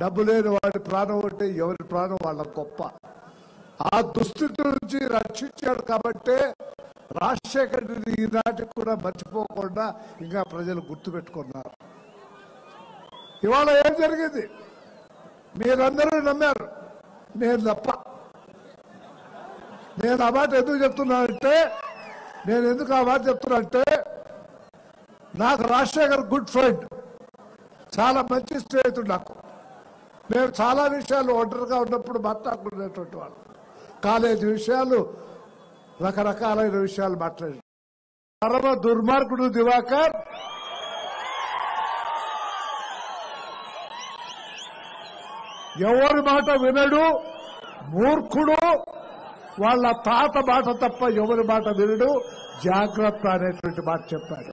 డబ్బు లేని వాడి ప్రాణం ఉంటే ఎవరి ప్రాణం వాళ్ళ గొప్ప ఆ దుస్థితి నుంచి రక్షించాడు కాబట్టే రాజశేఖర రెడ్డిని ఈనాటికి కూడా మర్చిపోకుండా ఇంకా ప్రజలు గుర్తుపెట్టుకున్నారు ఇవాళ ఏం జరిగింది మీరందరూ నమ్మారు నేను తప్ప నేను ఆ మాట ఎందుకు చెప్తున్నానంటే నేను ఎందుకు ఆ మాట చెప్తున్నానంటే నాకు రాజశేఖర్ గుడ్ ఫ్రెండ్ చాలా మంచి స్నేహితుడు నాకు మేము చాలా విషయాలు ఒంటరిగా ఉన్నప్పుడు మాట్లాడుకునేటువంటి వాళ్ళు కాలేజీ విషయాలు రకరకాలైన విషయాలు మాట్లాడి పరమ దుర్మార్గుడు దివాకర్ ఎవరి మాట వినడు మూర్ఖుడు వాళ్ళ తాత మాట తప్ప ఎవరి మాట వినడు జాగ్రత్త అనేటువంటి మాట చెప్పాడు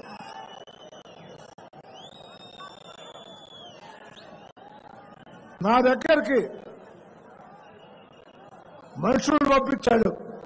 నా దగ్గరికి మనుషులు పంపించాడు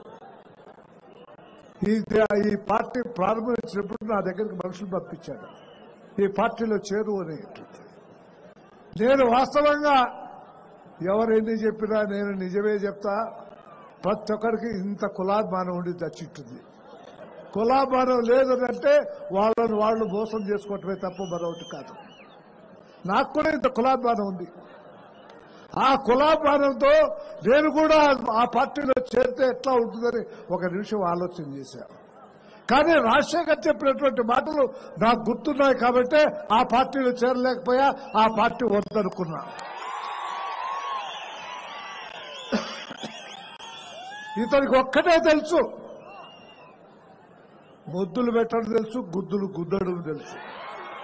ఈ ఈ పార్టీ ప్రారంభించినప్పుడు నా దగ్గరికి మనుషులు పంపించాడు ఈ పార్టీలో చేరు అని నేను వాస్తవంగా ఎవరు ఎన్ని చెప్పినా నేను నిజమే చెప్తా ప్రతి ఒక్కరికి ఇంత కులాభిమానం ఉండి దచ్చింటుంది కులాభిమానం లేదనంటే వాళ్ళని వాళ్ళు మోసం చేసుకోవటమే తప్ప మరొకటి కాదు నాకు కూడా ఇంత కులాభిమానం ఉంది ఆ కులాభిమానంతో నేను కూడా ఆ పార్టీలో చేరితే ఎట్లా ఉంటుందని ఒక నిమిషం ఆలోచన చేశాను కానీ రాజశేఖర్ చెప్పినటువంటి మాటలు నాకు గుర్తున్నాయి కాబట్టి ఆ పార్టీలో చేరలేకపోయా ఆ పార్టీ వద్దనుకున్నా ఇతనికి ఒక్కటే తెలుసు ముద్దులు పెట్టడం తెలుసు గుద్దులు గుద్దడం తెలుసు